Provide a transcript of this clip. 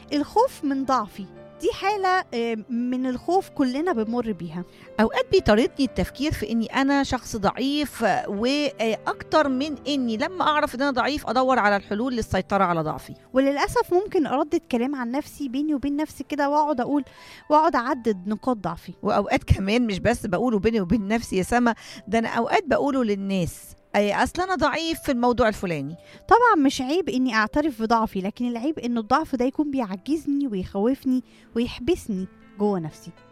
الخوف من ضعفي دي حالة آه، من الخوف كلنا بنمر بيها اوقات بيطاردني التفكير في اني انا شخص ضعيف آه، واكتر من اني لما اعرف ان انا ضعيف ادور على الحلول للسيطره على ضعفي وللأسف ممكن أردد كلام عن نفسي بيني وبين نفسي كده وأقعد أقول وأقعد أعدد نقاط ضعفي واوقات كمان مش بس بقوله بيني وبين نفسي يا سما ده انا اوقات بقوله للناس اي اصل انا ضعيف في الموضوع الفلاني طبعا مش عيب إني أعترف بضعفي لكن العيب إن الضعف ده يكون بيعجزني ويخوفني ويحبسني جوه نفسي